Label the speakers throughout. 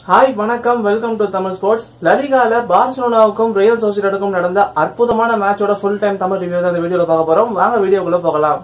Speaker 1: hi வணக்கம் welcome to Tamil sports La Liga பார்சலோனாவுக்கும் Real சோசியேட்டுக்கும் நடந்த அற்புதமான மேட்சோட ஃபுல் டைம் தமிழ் ரிவ்யூ தான் இந்த வீடியோல பார்க்க போறோம் வாங்க வீடியோக்குள்ள போகலாம்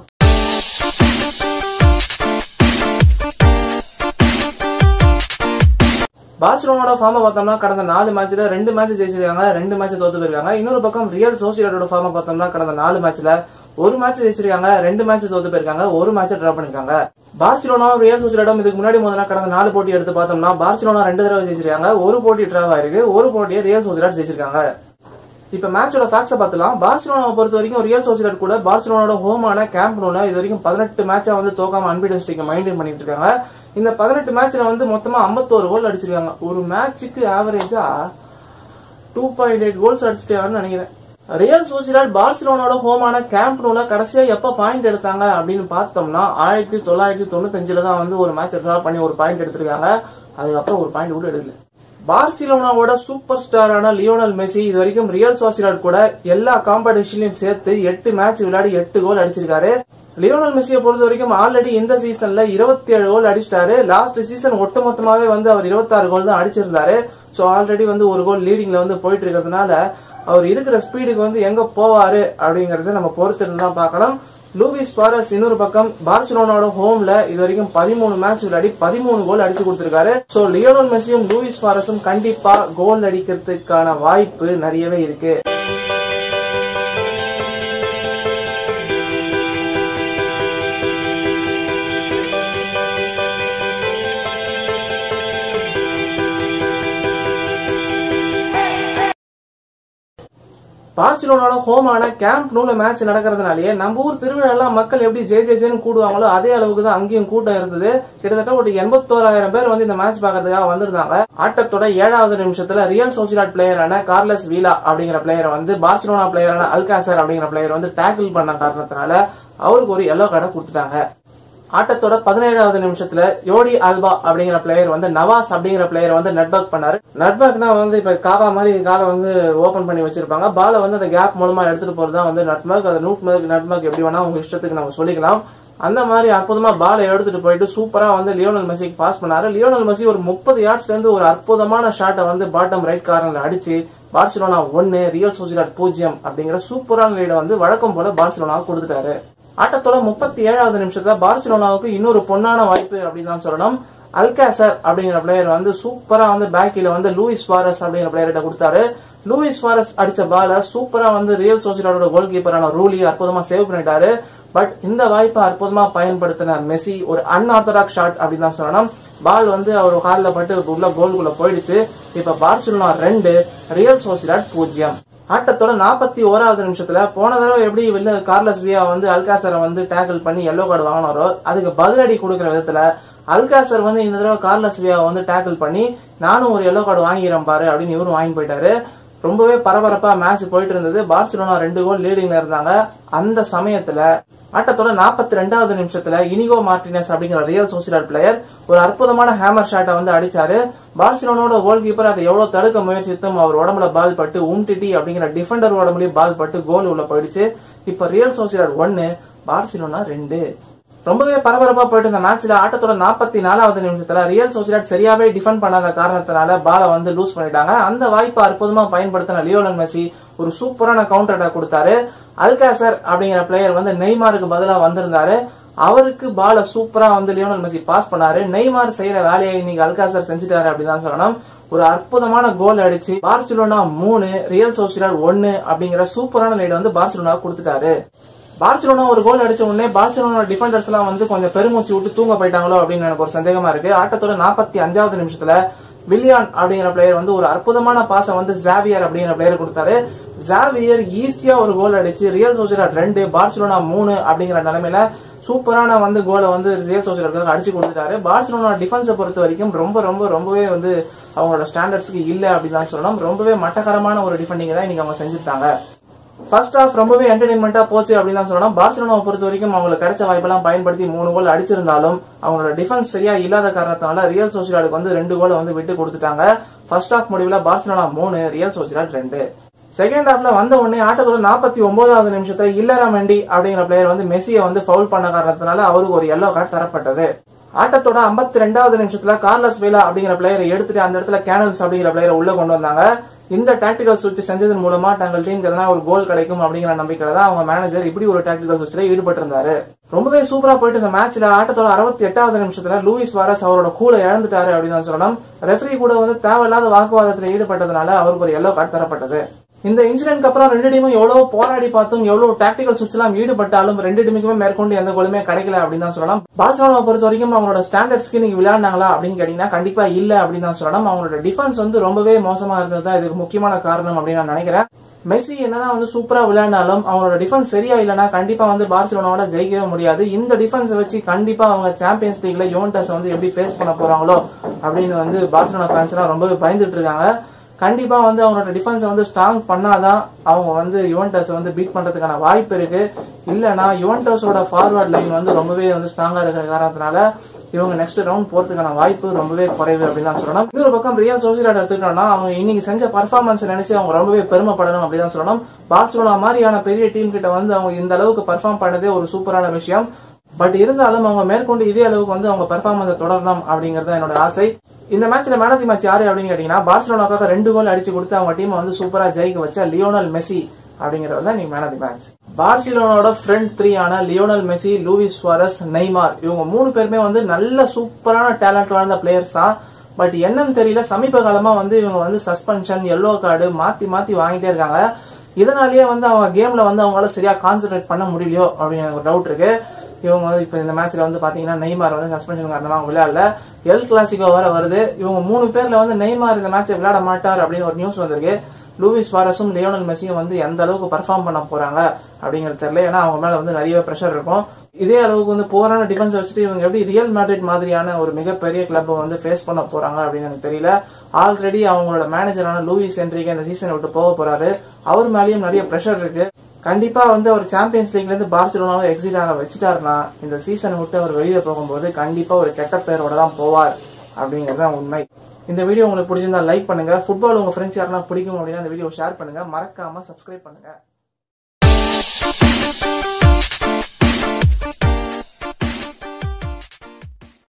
Speaker 1: பார்சலோனோட ஃபார்மை பார்த்தோம்னா கடந்த நாலு மேட்ச்ல ரெண்டு மேட்ச் ஜெயிச்சிருக்காங்க ரெண்டு மேட்ச் தோத்து போயிருக்காங்க இன்னொரு பக்கம் ரியல் சோசியேட்டோட ஃபார்மை பார்த்தோம்னா கடந்த நாலு மேட்ச்ல ஒரு மேட்ச் ஜெயிச்சிருக்காங்க ரெண்டு மேட்ச் தோத்து போயிருக்காங்க ஒரு மேட்ச் டிரா பண்ணிருக்காங்க பார்சிலோனா ரியல் சோசியேட்டம் இதுக்கு முன்னாடி முதல்ல கடந்த நாலு போட்டி எடுத்து பார்த்தோம்னா பார்சிலோனா ரெண்டு தடவை ஜெயிச்சிருக்காங்க ஒரு போட்டி டிராவ் ஆயிருக்கு ஒரு போட்டியை ரியல் சோசியேட் ஜெயிச்சிருக்காங்க இப்ப மேட்சோட ஃபேக்ட்ஸை பார்த்துலாம் பார்சிலோனாவை பொறுத்த வரைக்கும் ரியல் சோசியேட் கூட பார்சிலோனோட ஹோமான கேம்ப் நூல இது வரைக்கும் பதினெட்டு மேட்சா வந்து தோக்காம அன்பிடன் ஸ்ட்ரீக்கை மெயின்டைன் பண்ணிட்டு இருக்காங்க இந்த பதினெட்டு மேட்ச்ல வந்து மொத்தமா 51 கோல் அடிச்சிருக்காங்க ஒரு மேட்சுக்கு ஆவரேஜா டூ பாயிண்ட் எயிட் கோல்ஸ் அடிச்சிட்டாங்கன்னு நினைக்கிறேன் ரியல் சோசியல் பார்சிலோனோட ஹோமான கேம்ப் நூல கடைசியா எப்ப பாயிண்ட் எடுத்தாங்க அப்படின்னு பார்த்தோம்னா ஆயிரத்தி தொள்ளாயிரத்தி தொண்ணூத்தஞ்சுல தான் வந்து ஒரு மேட்ச் டிரா பண்ணி ஒரு பாயிண்ட் எடுத்திருக்காங்க அதுக்கப்புறம் ஒரு பாயிண்ட் கூட எடுக்கல பார்சிலோனாவோட சூப்பர் ஸ்டாரான லியோனல் மெஸ்ஸி இது வரைக்கும் ரியல் சோசியல் கூட எல்லா காம்படிஷன்லயும் சேர்த்து எட்டு மேட்ச் விளையாடி எட்டு கோல் அடிச்சிருக்காரு லியோனல் மெஸ்ஸியை பொறுத்த வரைக்கும் ஆல்ரெடி இந்த சீசன்ல இருபத்தி ஏழு கோல் அடிச்சிட்டாரு லாஸ்ட் சீசன் ஒட்டுமொத்தமாவே வந்து அவர் இருபத்தாறு கோல் தான் அடிச்சிருந்தாரு சோ ஆல்ரெடி வந்து ஒரு கோல் லீடிங்ல வந்து போயிட்டு இருக்கிறதுனால அவர் இருக்கிற ஸ்பீடுக்கு வந்து எங்க போவாரு அப்படிங்கறத நம்ம பொறுத்து தான் பார்க்கணும் லூவிஸ் பாரஸ் இன்னொரு பக்கம் பார்சிலோனாவோட ஹோம்ல இது வரைக்கும் பதிமூணு மேட்ச் விளையாடி பதிமூணு கோல் அடிச்சு கொடுத்திருக்காரு சோ லியோனல் மெஸ்ஸியும் லூவிஸ் பாரஸும் கண்டிப்பா கோல் அடிக்கிறதுக்கான வாய்ப்பு நிறையவே இருக்கு பார்சிலோனால ஹோமான கேம்ப் நூல மேட்ச் நடக்கிறதுனாலயே நம்ம ஊர் திருவிழா மக்கள் எப்படி ஜே ஜே ஜேன்னு கூடுவாங்களோ அதே அளவுக்கு தான் அங்கேயும் கூட்டம் இருந்தது கிட்டத்தட்ட ஒரு எண்பத்தோராயிரம் பேர் வந்து இந்த மேட்ச் பார்க்கறதுக்காக வந்திருந்தாங்க ஆட்டத்தோட ஏழாவது நிமிஷத்துல ரியல் சோசியலாட் பிளேயரான கார்லஸ் வீலா அப்படிங்கிற பிளேயரை வந்து பார்சிலோனா பிளேயரான அல்காசர் அப்படிங்கிற பிளேயர் வந்து டேக்கிள் பண்ண காரணத்தினால அவருக்கு ஒரு எல்லோ கார்டை கொடுத்துட்டாங்க ஆட்டத்தோட பதினேழாவது நிமிஷத்துல யோடி ஆல்பா அப்படிங்கிற பிளேயர் வந்து நவாஸ் அப்படிங்கிற பிளேயர் வந்து நட்பேக் பண்ணாரு நட்பேக்னா வந்து இப்ப காவா மாதிரி காலை வந்து ஓபன் பண்ணி வச்சிருப்பாங்க பாலை வந்து அந்த கேப் மூலமா எடுத்துட்டு போறது தான் வந்து நட்மேக் அது நூட் மேக் நட்மேக் எப்படி வேணா உங்க இஷ்டத்துக்கு நம்ம சொல்லிக்கலாம் அந்த மாதிரி அற்புதமா பாலை எடுத்துட்டு போயிட்டு சூப்பரா வந்து லியோனல் மெஸ்ஸிக்கு பாஸ் பண்ணாரு லியோனல் மெஸ்ஸி ஒரு முப்பது யார்ட்ஸ்ல இருந்து ஒரு அற்புதமான ஷாட்டை வந்து பாட்டம் ரைட் கார்னர்ல அடிச்சு பார்சிலோனா ஒன்னு ரியல் சோசியலாட் பூஜ்ஜியம் அப்படிங்கிற சூப்பரான லீடை வந்து வழக்கம் போல பார்சிலோனா கொடுத்துட்டாரு ஆட்டத்தோட முப்பத்தி ஏழாவது நிமிஷத்துல பார்சிலோனாவுக்கு இன்னொரு பொன்னான வாய்ப்பு அப்படின்னு தான் சொல்லணும் அல்காசர் அப்படிங்கிற பிளேயர் வந்து சூப்பரா வந்து பேக்கில வந்து லூயிஸ் பாரஸ் அப்படிங்கிற பிளேயர்கிட்ட கொடுத்தாரு லூயிஸ் பாரஸ் அடிச்ச பால சூப்பரா வந்து ரியல் சோசியலோட கோல் கீப்பரான ரூலி அற்புதமா சேவ் பண்ணிட்டாரு பட் இந்த வாய்ப்பை அற்புதமா பயன்படுத்தின மெஸ்ஸி ஒரு அன்ஆர்த்தடாக் ஷாட் அப்படின்னு தான் சொல்லணும் பால் வந்து அவர் காலில் பட்டு உள்ள கோல்குள்ள போயிடுச்சு இப்ப பார்சிலோனா ரெண்டு ரியல் சோசியலாட் பூஜ்ஜியம் ஆட்டத்தோட நாற்பத்தி ஓராவது நிமிஷத்துல போன தடவை எப்படி வெளில கார்லஸ் வியா வந்து அல்காசரை வந்து டேக்கிள் பண்ணி எல்லோ கார்டு வாங்கினாரோ அதுக்கு பதிலடி கொடுக்குற விதத்துல அல்காசர் வந்து இந்த தடவை கார்லஸ் வியா வந்து டேக்கிள் பண்ணி நானும் ஒரு எல்லோ கார்டு வாங்கிக்கிறேன் பாரு அப்படின்னு இவரும் வாங்கி போயிட்டாரு ரொம்பவே பரபரப்பா மேட்ச் போயிட்டு இருந்தது பார்சிலோனா ரெண்டு கோல் லீடிங்ல இருந்தாங்க அந்த சமயத்துல ஆட்டத்தோட நாற்பத்தி ரெண்டாவது நிமிஷத்துல இனிகோ மார்டினஸ் அப்படிங்கிற ரியல் சோசியல் பிளேயர் ஒரு அற்புதமான ஹேமர் ஷாட்டை வந்து அடிச்சாரு பார்சிலோனோட கோல் கீப்பர் அதை எவ்வளவு தடுக்க முயற்சித்தும் அவர் உடம்புல பால் பட்டு உம்டிட்டி அப்படிங்கிற டிஃபெண்டர் உடம்புலயும் பால் பட்டு கோல் உள்ள போயிடுச்சு இப்ப ரியல் சோசியல் ஒன்னு பார்சிலோனா ரெண்டு ரொம்பவே பரபரப்பா போயிட்டு இந்த மேட்ச்ல ஆட்டத்தோட நாற்பத்தி நாலாவது நிமிஷத்துல ரியல் சோசியல் சரியாவே டிஃபெண்ட் பண்ணாத காரணத்தினால பாலை வந்து லூஸ் பண்ணிட்டாங்க அந்த வாய்ப்பை அற்புதமா பயன்படுத்தின லியோனல் மெஸ்ஸி ஒரு சூப்பரான கவுண்டர் அட்டாக் கொடுத்தாரு அல்காசர் அப்படிங்கிற பிளேயர் வந்து நெய்மாருக்கு பதிலா வந்திருந்தாரு அவருக்கு பால சூப்பரா வந்து லியோனல் மெஸ்ஸி பாஸ் பண்ணாரு நெய்மார் செய்யற வேலையை இன்னைக்கு அல்காசர் செஞ்சுட்டாரு அப்படின்னு தான் சொல்லணும் ஒரு அற்புதமான கோல் அடிச்சு பார்சிலோனா மூணு ரியல் சோசியல் ஒன்னு அப்படிங்கிற சூப்பரான லைட் வந்து பார்சிலோனா கொடுத்துட்டாரு பார்சிலோனா ஒரு கோல் அடிச்ச உடனே பார்சிலோனா டிஃபெண்டர்ஸ் எல்லாம் வந்து கொஞ்சம் பெருமூச்சு விட்டு தூங்க போயிட்டாங்களோ அப்படின்னு எனக்கு ஒரு சந்தேகமா இருக்கு ஆட்டத்தோட நாற்பத்தி அஞ்சாவது நிமிஷத்துல வில்லியான் அப்படிங்கிற பிளேயர் வந்து ஒரு அற்புதமான பாச வந்து ஜாவியர் அப்படிங்கிற பிளேயர் கொடுத்தாரு ஜாவியர் ஈஸியா ஒரு கோல் அடிச்சு ரியல் சோசியல் ரெண்டு பார்சிலோனா மூணு அப்படிங்கிற நிலைமையில சூப்பரான வந்து கோலை வந்து ரியல் சோசியலுக்காக அடிச்சு கொடுத்துட்டாரு பார்சிலோனா டிஃபென்ஸை பொறுத்த வரைக்கும் ரொம்ப ரொம்ப ரொம்பவே வந்து அவங்களோட ஸ்டாண்டர்ட்ஸ்க்கு இல்ல அப்படின்னு தான் சொல்லணும் ரொம்பவே மட்டகரமான ஒரு டிஃபெண்டிங் தான் இன்னைக்கு அவங்க செஞ்சுட்டாங்க ஃபர்ஸ்ட் ஆஃப் ரொம்பவே என்டர்டைன்மெண்டா போச்சு அப்படின்னு தான் சொல்லணும் பார்சிலோனாவை பொறுத்த வரைக்கும் அவங்களுக்கு கிடைச்ச வாய்ப்பெல்லாம் பயன்படுத்தி மூணு கோல் அடிச்சிருந்தாலும் அவங்களோட டிஃபென்ஸ் சரியா இல்லாத காரணத்தினால ரியல் சோசியலாடுக்கு வந்து ரெண்டு கோலை வந்து விட்டு கொடுத்துட்டாங்க ஃபர்ஸ்ட் ஆஃப் முடிவுல பார்சிலோனா மூணு ரியல் சோசியலாட் ரெண்டு செகண்ட் ஹாஃப்ல வந்த உடனே ஆட்டத்தோட நாற்பத்தி ஒன்பதாவது நிமிஷத்தை இல்லரா மெண்டி அப்படிங்கிற பிளேயர் வந்து மெஸ்ஸியை வந்து ஃபவுல் பண்ண காரணத்தினால அவருக்கு ஒரு எல்லோ கார்டு தரப்பட்டது ஆட்டத்தோட 52வது ரெண்டாவது நிமிஷத்துல கார்லஸ் வேலா அப்படிங்கிற பிளேயரை எடுத்துட்டு அந்த இடத்துல கேனல்ஸ் அப்படிங்கிற பிளேயரை உள்ள கொண்டு வந்தாங்க இந்த டாக்டிகல் சுவிட்ச் செஞ்சதன் மூலமா தங்கள் டீமுக்கு எதனா ஒரு கோல் கிடைக்கும் அப்படிங்கிற நம்பிக்கையில தான் அவங்க மேனேஜர் இப்படி ஒரு டாக்டிகல் சுவிட்ச்ல ஈடுபட்டு இருந்தாரு ரொம்பவே சூப்பரா போயிட்டு இந்த மேட்ச்ல ஆட்டத்தோட அறுபத்தி எட்டாவது நிமிஷத்துல லூயிஸ் வாரஸ் அவரோட கூலை இழந்துட்டாரு அப்படின்னு தான் சொல்லணும் ரெஃபரி கூட வந்து தேவையில்லாத வாக்குவாதத்துல ஈடுபட்டதுனால அவருக்கு ஒரு எல்லோ கார்டு தரப்பட்டது இந்த இன்சிடென்ட்க்கு அப்புறம் ரெண்டு டீமும் எவ்வளவு போராடி பார்த்தும் எவ்வளவு டாக்டிகல் சுவிட்ச் எல்லாம் ஈடுபட்டாலும் ரெண்டு டீமுக்குமே மேற்கொண்டு எந்த கோலுமே கிடைக்கல அப்படின்னு தான் சொல்லலாம் பார்சலோனா பொறுத்த வரைக்கும் அவங்களோட ஸ்டாண்டர்ட்ஸ்க்கு நீங்க விளையாடினாங்களா அப்படின்னு கேட்டீங்கன்னா கண்டிப்பா இல்ல அப்படின்னு தான் சொல்லலாம் அவங்களோட டிஃபென்ஸ் வந்து ரொம்பவே மோசமா இருந்தது தான் இதுக்கு முக்கியமான காரணம் அப்படின்னு நான் நினைக்கிறேன் மெஸ்ஸி என்னதான் வந்து சூப்பரா விளையாடினாலும் அவங்களோட டிஃபென்ஸ் சரியா இல்லைன்னா கண்டிப்பா வந்து பார்சலோனாவோட ஜெயிக்கவே முடியாது இந்த டிஃபென்ஸ் வச்சு கண்டிப்பா அவங்க சாம்பியன்ஸ் லீக்ல யுவன்டஸ் வந்து எப்படி ஃபேஸ் பண்ண போறாங்களோ அப்படின்னு வந்து பார்சலோனா ஃபேன்ஸ் எல்லாம் ரொம்பவே பயந்துட்டு இருக்காங்க கண்டிப்பா வந்து அவங்களோட டிஃபென்ஸை வந்து ஸ்ட்ராங் பண்ணாதான் அவங்க வந்து யுவன்டஸ் வந்து பீட் பண்றதுக்கான வாய்ப்பு இருக்கு இல்லனா யுவன்டஸோட ஃபார்வர்ட் லைன் வந்து ரொம்பவே வந்து ஸ்ட்ராங்கா இருக்கிற காரணத்தினால இவங்க நெக்ஸ்ட் ரவுண்ட் போறதுக்கான வாய்ப்பு ரொம்பவே குறைவு அப்படின்னு தான் சொல்லணும் இன்னொரு பக்கம் ரியல் சோசியலாட் எடுத்துக்கிட்டோம்னா அவங்க இன்னைக்கு செஞ்ச பர்ஃபார்மன்ஸ் நினைச்சு அவங்க ரொம்பவே பெருமைப்படணும் அப்படின்னு தான் சொல்லணும் பார்சலோனா மாதிரியான பெரிய டீம் கிட்ட வந்து அவங்க இந்த அளவுக்கு பர்ஃபார்ம் பண்ணதே ஒரு சூப்பரான விஷயம் பட் இருந்தாலும் அவங்க மேற்கொண்டு இதே அளவுக்கு வந்து அவங்க பெர்ஃபார்மன்ஸை தொடரணும் அப்படிங்கறது தான் என்னோட ஆசை இந்த மேட்ச்ல மேன் ஆஃப் தி மேட்ச் யாரு அப்படின்னு கேட்டீங்கன்னா பார்சலோனாக்காக ரெண்டு கோல் அடிச்சு கொடுத்து அவங்க டீமை வந்து சூப்பரா ஜெயிக்க வச்ச லியோனல் மெஸ்ஸி அப்படிங்கறது தான் நீ மேன் ஆஃப் தி மேட்ச் பார்சிலோனாவோட ஃப்ரண்ட் த்ரீ ஆன Lionel Messi Luis Suarez Neymar இவங்க மூணு பேருமே வந்து நல்ல சூப்பரான டேலண்ட் வாழ்ந்த பிளேயர்ஸ் தான் பட் என்னன்னு தெரியல சமீப காலமா வந்து இவங்க வந்து சஸ்பென்ஷன் எல்லோ கார்டு மாத்தி மாத்தி வாங்கிட்டே இருக்காங்க இதனாலேயே வந்து அவங்க கேம்ல வந்து அவங்களால சரியா கான்சென்ட்ரேட் பண்ண முடியலையோ அப்படின்னு எனக்கு ஒரு டவுட் இருக்கு இவங்க வந்து இப்ப இந்த மேட்ச்ல வந்து பாத்தீங்கன்னா நெய்மார் வந்து சஸ்பென்ஷன் காரணமா அவங்க விளையாடல எல் கிளாசிக்கோ வர வருது இவங்க மூணு பேர்ல வந்து நெய்மார் இந்த மேட்சை விளையாட மாட்டார் அப்படின்னு ஒரு நியூஸ் வந்திருக்கு லூவிஸ் வாரஸும் லியோனல் மெஸ்ஸியும் வந்து எந்த அளவுக்கு பர்ஃபார்ம் பண்ண போறாங்க அப்படிங்கிறது தெரியல ஏன்னா அவங்க மேல வந்து நிறைய ப்ரெஷர் இருக்கும் இதே அளவுக்கு வந்து போரான டிஃபென்ஸ் வச்சுட்டு இவங்க எப்படி ரியல் மேட்ரிட் மாதிரியான ஒரு மிகப்பெரிய கிளப்பை வந்து ஃபேஸ் பண்ண போறாங்க அப்படின்னு எனக்கு தெரியல ஆல்ரெடி அவங்களோட மேனேஜரான லூயிஸ் என்ட்ரிக்கு இந்த சீசன் விட்டு போக போறாரு அவர் மேலேயும் நிறைய ப்ரெஷர் இருக்கு கண்டிப்பா வந்து அவர் சாம்பியன்ஸ் லீக்ல இருந்து பார்சிலோனாவை எக்ஸிட் ஆக வச்சுட்டாருன்னா இந்த சீசனை விட்டு அவர் வெளியே போகும்போது கண்டிப்பா ஒரு கெட்ட பேரோட தான் போவார் அப்படிங்கிறது தான் உண்மை இந்த வீடியோ உங்களுக்கு பிடிச்சிருந்தா லைக் பண்ணுங்க ஃபுட்பால் உங்க ஃப்ரெண்ட்ஸ் யாரெல்லாம் பிடிக்கும் அப்படின்னா இந்த வீடியோ ஷேர் பண்ணுங்க மறக்காம சப்ஸ்கிரைப் பண்ணுங்க